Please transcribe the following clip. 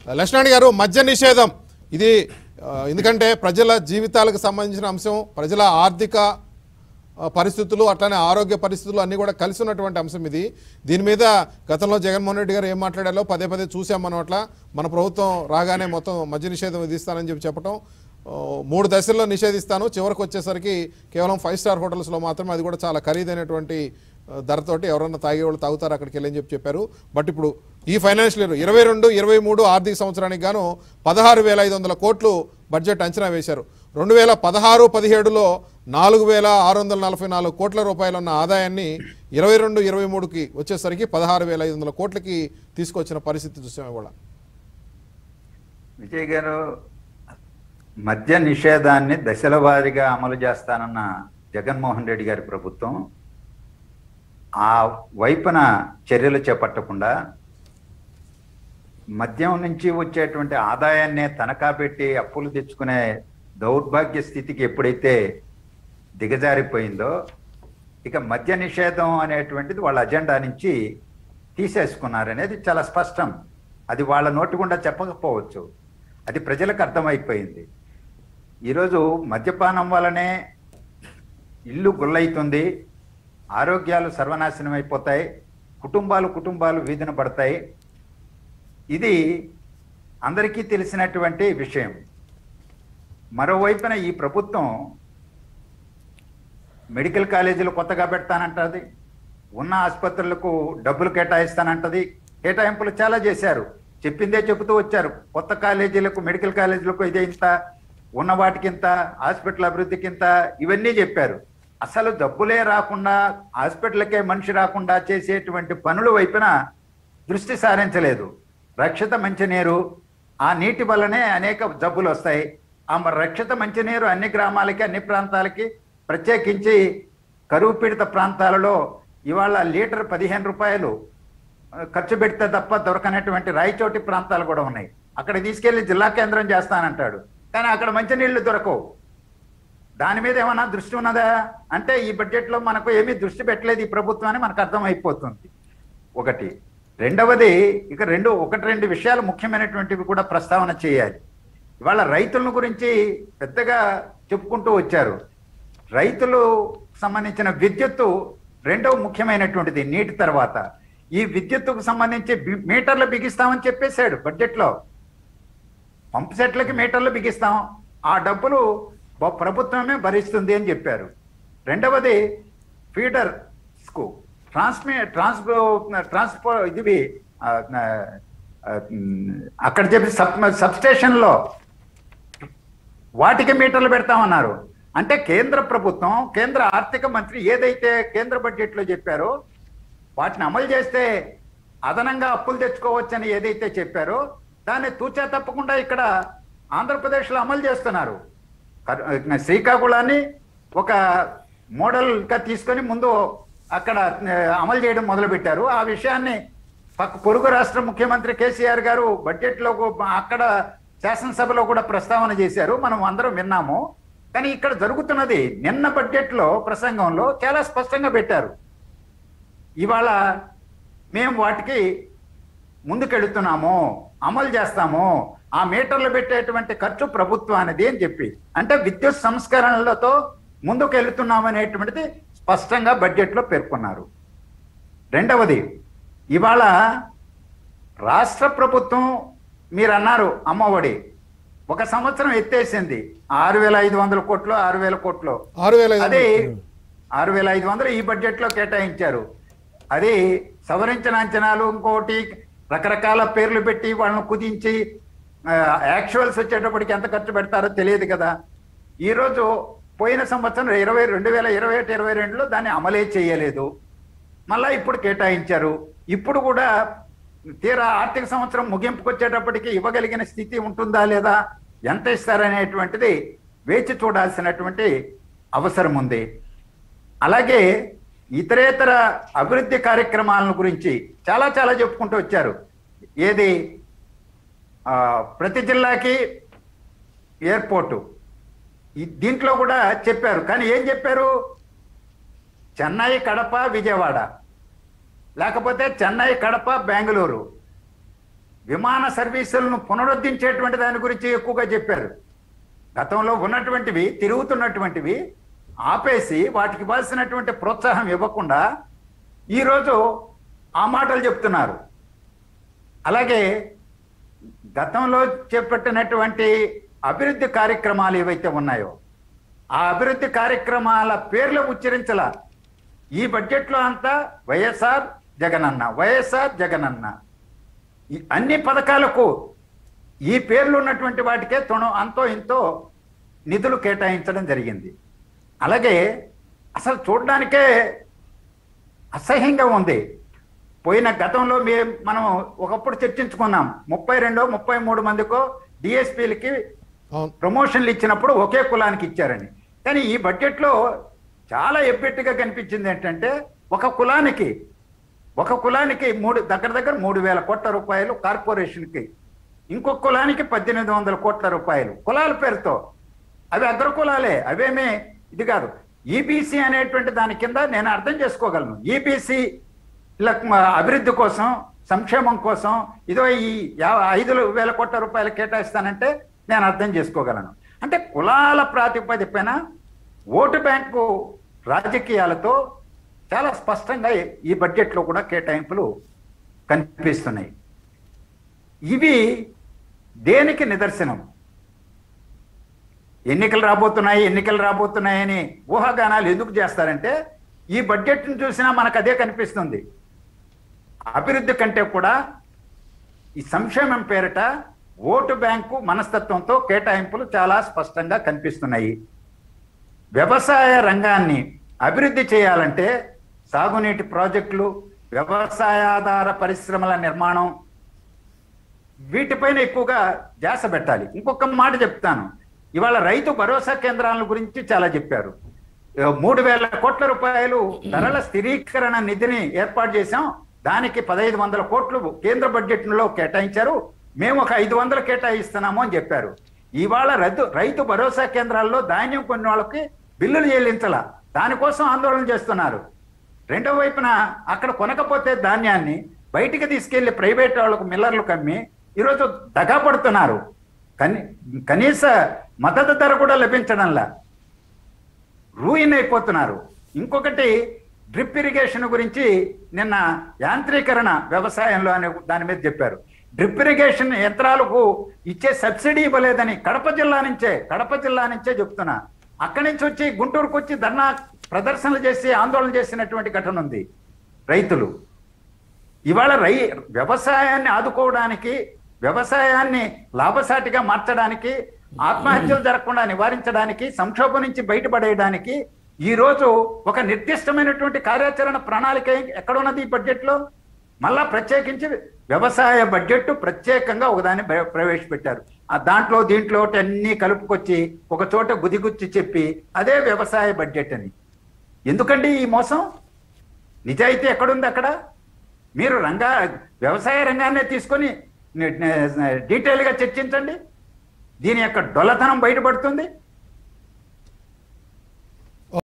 లక్ష్మణ్ గారు మద్య నిషేధం ఇది ఆ, ఎందుకంటే ప్రజల జీవితాలకు సంబంధించిన అంశం ప్రజల ఆర్థిక ఆ, పరిస్థితులు అట్లానే ఆరోగ్య పరిస్థితులు అన్నీ కూడా కలిసి ఉన్నటువంటి అంశం ఇది దీని మీద గతంలో జగన్మోహన్ రెడ్డి గారు ఏం మాట్లాడారో పదే పదే చూసాం మనం అట్లా మన ప్రభుత్వం రాగానే మొత్తం మద్య నిషేధం విధిస్తానని చెప్పి చెప్పటం ఆ, మూడు దశల్లో నిషేధిస్తాను చివరికి వచ్చేసరికి కేవలం ఫైవ్ స్టార్ హోటల్స్లో మాత్రమే అది కూడా చాలా ఖరీదైనటువంటి ఆ, ధరతోటి ఎవరన్నా తాగేవాళ్ళు తాగుతారు అక్కడికి వెళ్ళని చెప్పి చెప్పారు బట్ ఇప్పుడు ఈ ఫైనాన్షియల్ ఇయర్ ఇరవై రెండు ఇరవై మూడు ఆర్థిక సంవత్సరానికి గాను పదహారు వేల ఐదు వందల కోట్లు బడ్జెట్ అంచనా వేశారు రెండు వేల పదహారు పదిహేడులో నాలుగు వేల ఆరు వందల నలభై నాలుగు కోట్ల రూపాయలు ఉన్న ఆదాయాన్ని ఇరవై రెండు ఇరవై మూడుకి వచ్చేసరికి పదహారు వేల ఐదు వందల కోట్లకి తీసుకొచ్చిన పరిస్థితి చూసాం ఇవాళ విజయ్ గారు మద్య నిషేధాన్ని దశల వారీగా అమలు చేస్తానన్న జగన్మోహన్ రెడ్డి గారి ప్రభుత్వం ఆ వైపున చర్యలు చేపట్టకుండా మద్యం నుంచి వచ్చేటువంటి ఆదాయాన్నే తనఖా పెట్టి అప్పులు తెచ్చుకునే దౌర్భాగ్య స్థితికి ఎప్పుడైతే దిగజారిపోయిందో ఇక మద్య నిషేధం అనేటువంటిది వాళ్ళ అజెండా నుంచి తీసేసుకున్నారనేది చాలా స్పష్టం అది వాళ్ళ నోటి గుండా చెప్పకపోవచ్చు అది ప్రజలకు అర్థమైపోయింది ఈరోజు మద్యపానం వల్లనే ఇల్లు గుల్లైతుంది ఆరోగ్యాలు సర్వనాశనం అయిపోతాయి కుటుంబాలు కుటుంబాలు వీధిన పడతాయి ఇది అందరికీ తెలిసినటువంటి విషయం మరోవైపున ఈ ప్రభుత్వం మెడికల్ కాలేజీలు కొత్తగా పెడతానంటది ఉన్న ఆసుపత్రులకు డబ్బులు కేటాయిస్తానంటది కేటాయింపులు చాలా చేశారు చెప్పిందే చెబుతూ వచ్చారు కొత్త కాలేజీలకు మెడికల్ కాలేజీలకు ఇదే ఇంత ఉన్న వాటికి ఇంత హాస్పిటల్ అభివృద్ధికి ఇంత ఇవన్నీ చెప్పారు అసలు డబ్బులే రాకుండా హాస్పిటల్కే మనిషి రాకుండా చేసేటువంటి పనుల వైపున దృష్టి సారించలేదు రక్షిత మంచినీరు ఆ నీటి వల్లనే అనేక జబ్బులు వస్తాయి ఆ మరి రక్షిత మంచినీరు అన్ని గ్రామాలకి అన్ని ప్రాంతాలకి ప్రత్యేకించి కరువు పీడిత ప్రాంతాలలో ఇవాళ లీటర్ పదిహేను రూపాయలు ఆ, ఖర్చు పెడితే తప్ప దొరకనటువంటి రాయచోటి ప్రాంతాలు కూడా ఉన్నాయి అక్కడ తీసుకెళ్లి జిల్లా కేంద్రం చేస్తానంటాడు కానీ అక్కడ మంచినీళ్లు దొరకవు దాని మీద ఏమైనా దృష్టి ఉన్నదా అంటే ఈ బడ్జెట్ లో మనకు ఏమీ దృష్టి పెట్టలేదు ఈ ప్రభుత్వం అని మనకు అర్థమైపోతుంది ఒకటి రెండవది ఇక రెండు ఒకటి రెండు విషయాలు ముఖ్యమైనటువంటివి కూడా ప్రస్తావన చేయాలి ఇవాళ రైతుల గురించి పెద్దగా చెప్పుకుంటూ వచ్చారు రైతులు సంబంధించిన విద్యుత్తు రెండవ ముఖ్యమైనటువంటిది నీటి తర్వాత ఈ విద్యుత్తుకు సంబంధించి బి- మీటర్లు బిగిస్తామని చెప్పేశాడు బడ్జెట్లో పంప్ సెట్లకి మీటర్లు బిగిస్తాం ఆ డబ్బులు బ- ప్రభుత్వమే భరిస్తుంది అని చెప్పారు రెండవది ఫీడర్ కు ట్రాన్స్మి ట్రాన్స్పో ట్రాన్స్పో ఇది ఆ, ఆ, ఉమ్, అక్కడ చెప్పి సబ్ సబ్ స్టేషన్లో వాటికి మీటర్లు పెడతామన్నారు అంటే కేంద్ర ప్రభుత్వం కేంద్ర ఆర్థిక మంత్రి ఏదైతే కేంద్ర బడ్జెట్లో చెప్పారో వాటిని అమలు చేస్తే అదనంగా అప్పులు తెచ్చుకోవచ్చని ఏదైతే చెప్పారో దాన్ని తూచా తప్పకుండా ఇక్కడ ఆంధ్రప్రదేశ్లో అమలు చేస్తున్నారు కర్- శ్రీకాకుళాన్ని ఒక మోడల్గా తీసుకొని ముందు అక్కడ ఆ, అమలు చేయడం మొదలుపెట్టారు ఆ విషయాన్ని పక్క పొరుగు రాష్ట్ర ముఖ్యమంత్రి కేసీఆర్ గారు బడ్జెట్లో కూ- అక్కడ శాసనసభలో కూడా ప్రస్తావన చేశారు మనం అందరం విన్నాము కానీ ఇక్కడ జరుగుతున్నది నిన్న బడ్జెట్లో ప్రసంగంలో చాలా స్పష్టంగా పెట్టారు ఇవాళ మేము వాటికి ముందుకెళ్తున్నాము అమలు చేస్తాము ఆ మీటర్లు పెట్టేటువంటి ఖర్చు ప్రభుత్వానిది అని చెప్పి అంటే విద్యుత్ సంస్కరణలతో ముందుకు వెళుతున్నాము అనేటువంటిది స్పష్టంగా బడ్జెట్లో పేర్కొన్నారు రెండవది ఇవాళ రాష్ట్ర ప్రభుత్వం మీరు అన్నారు అమ్మఒడి ఒక సంవత్సరం ఎత్తేసింది ఆరు వేల ఐదు వందల కోట్లు ఆరు వేల కోట్లు ఆరు వేల ఐదు అదే వందలు. ఆరు వేల ఐదు వందలు ఈ బడ్జెట్ లో కేటాయించారు అది సవరించిన అంచనాలు ఇంకోటి రకరకాల పేర్లు పెట్టి వాళ్ళని కుదించి యాక్చువల్స్ వచ్చేటప్పటికి ఎంత ఖర్చు పెడతారో తెలియదు కదా ఈ రోజు పోయిన సంవత్సరం ఇరవై రెండు వేల ఇరవై ఒకటి ఇరవై రెండులో దాన్ని అమలే చేయలేదు మళ్ళా ఇప్పుడు కేటాయించారు ఇప్పుడు కూడా తీరా ఆర్థిక సంవత్సరం ముగింపుకు వచ్చేటప్పటికి ఇవ్వగలిగిన స్థితి ఉంటుందా లేదా ఎంత ఇస్తారనేటువంటిది వేచి చూడాల్సినటువంటి అవసరం ఉంది అలాగే ఇతరేతర అభివృద్ధి కార్యక్రమాలను గురించి చాలా చాలా చెప్పుకుంటూ వచ్చారు ఏది ఆ, ప్రతి జిల్లాకి ఎయిర్పోర్టు ఈ- దీంట్లో కూడా చెప్పారు కానీ ఏం చెప్పారు చెన్నై కడప విజయవాడ లేకపోతే చెన్నై కడప బెంగళూరు విమాన సర్వీసులను పునరుద్ధరించేటువంటి దాని గురించి ఎక్కువగా చెప్పారు గతంలో ఉన్నటువంటివి తిరుగుతున్నటువంటివి ఆపేసి వాటికి ఇవ్వాల్సినటువంటి ప్రోత్సాహం ఇవ్వకుండా ఈరోజు ఆ మాటలు చెప్తున్నారు అలాగే గతంలో చేపట్టినటువంటి అభివృద్ధి కార్యక్రమాలు ఏవైతే ఉన్నాయో ఆ అభివృద్ధి కార్యక్రమాల పేర్లు ఉచ్చరించాల ఈ బడ్జెట్లో అంతా వైఎస్ఆర్ జగనన్న వైఎస్ఆర్ జగనన్న ఈ అన్ని పథకాలకు ఈ పేర్లు ఉన్నటువంటి వాటికే తొణ అంతో ఇంతో నిధులు కేటాయించడం జరిగింది అలాగే అసలు చూడడానికే అసహ్యంగా ఉంది పోయిన గతంలో మే మనం ఒకప్పుడు చర్చించుకున్నాం ముప్పై రెండో ముప్పై మూడు మందికో డిఎస్పీలకి అవును ప్రమోషన్లు ఇచ్చినప్పుడు ఒకే కులానికి ఇచ్చారని కానీ ఈ బడ్జెట్లో చాలా ఎబ్బెట్టుగా కనిపించింది ఏంటంటే ఒక కులానికి ఒక కులానికి మూడు దగ్గర దగ్గర మూడు వేల కోట్ల రూపాయలు కార్పొరేషన్కి ఇంకొక కులానికి పద్దెనిమిది వందల కోట్ల రూపాయలు కులాల పేరుతో అవి అగ్ర కులాలే అవేమీ ఇది కాదు ఈబీసీ అనేటువంటి దాని కింద నేను అర్థం చేసుకోగలను ఈబీసీ అభివృద్ధి కోసం సంక్షేమం కోసం ఇదో ఈ యా- ఐదు వేల కోట్ల రూపాయలు కేటాయిస్తానంటే నేను అర్థం చేసుకోగలను అంటే కులాల ప్రాతిపదికన ఓటు బ్యాంకు రాజకీయాలతో చాలా స్పష్టంగా ఈ బడ్జెట్లో కూడా కేటాయింపులు కనిపిస్తున్నాయి ఇవి దేనికి నిదర్శనం ఎన్నికలు రాబోతున్నాయి ఎన్నికలు రాబోతున్నాయని ఊహాగానాలు ఎందుకు చేస్తారంటే ఈ బడ్జెట్ను చూసినా మనకు అదే కనిపిస్తుంది అభివృద్ధి కంటే కూడా ఈ సంక్షేమం పేరిట ఓటు బ్యాంకు మనస్తత్వంతో కేటాయింపులు చాలా స్పష్టంగా కనిపిస్తున్నాయి వ్యవసాయ రంగాన్ని అభివృద్ధి చేయాలంటే సాగునీటి ప్రాజెక్టులు వ్యవసాయాధార పరిశ్రమల నిర్మాణం వీటిపైన ఎక్కువగా ధ్యాస పెట్టాలి ఇంకొక మాట చెప్తాను ఇవాళ రైతు భరోసా కేంద్రాల గురించి చాలా చెప్పారు ఏ, మూడు వేల కోట్ల రూపాయలు ధరల స్థిరీకరణ నిధిని ఏర్పాటు చేశాం దానికి పదహైదు వందల కోట్లు కేంద్ర బడ్జెట్లో కేటాయించారు మేము ఒక ఐదు వందలు కేటాయిస్తున్నాము అని చెప్పారు ఇవాళ రైతు రైతు భరోసా కేంద్రాల్లో ధాన్యం కొన్ని వాళ్ళకి బిల్లులు చెల్లించాల దానికోసం ఆందోళన చేస్తున్నారు రెండో వైపున అక్కడ కొనకపోతే ధాన్యాన్ని బయటికి తీసుకెళ్లి ప్రైవేట్ వాళ్ళకు మిల్లర్లు కమ్మి ఈరోజు దగా పడుతున్నారు కని కనీస మద్దతు ధర కూడా లభించడంలా రూయిన్ అయిపోతున్నారు ఇంకొకటి డ్రిప్ ఇరిగేషన్ గురించి నిన్న యాంత్రీకరణ వ్యవసాయంలో అనే దాని మీద చెప్పారు డ్రిప్ ఇరిగేషన్ యంత్రాలకు ఇచ్చే సబ్సిడీ ఇవ్వలేదని కడప జిల్లా నుంచే కడప జిల్లా నుంచే చెప్తున్నా అక్కడి నుంచి వచ్చి గుంటూరుకు వచ్చి ధర్నా ప్రదర్శనలు చేసి ఆందోళన చేసినటువంటి ఘటన ఉంది రైతులు ఇవాళ రై వ్యవసాయాన్ని ఆదుకోవడానికి వ్యవసాయాన్ని లాభసాటిగా మార్చడానికి ఆత్మహత్యలు జరగకుండా నివారించడానికి సంక్షోభం నుంచి బయటపడేయడానికి ఈ రోజు ఒక నిర్దిష్టమైనటువంటి కార్యాచరణ ప్రణాళిక ఎక్కడ ఉన్నది ఈ బడ్జెట్లో మళ్ళా ప్రత్యేకించి వ్యవసాయ బడ్జెట్ ప్రత్యేకంగా ఒకదాన్ని ప్ర- ప్రవేశపెట్టారు ఆ దాంట్లో దీంట్లో అన్ని కలుపుకొచ్చి ఒక చోట గుదిగుచ్చి చెప్పి అదే వ్యవసాయ బడ్జెట్ అని ఎందుకండి ఈ మోసం నిజాయితీ ఎక్కడుంది అక్కడ మీరు రంగా వ్యవసాయ రంగాన్నే తీసుకొని ని- ని- డీటెయిల్గా చర్చించండి దీని యొక్క డొల్లతనం బయటపడుతుంది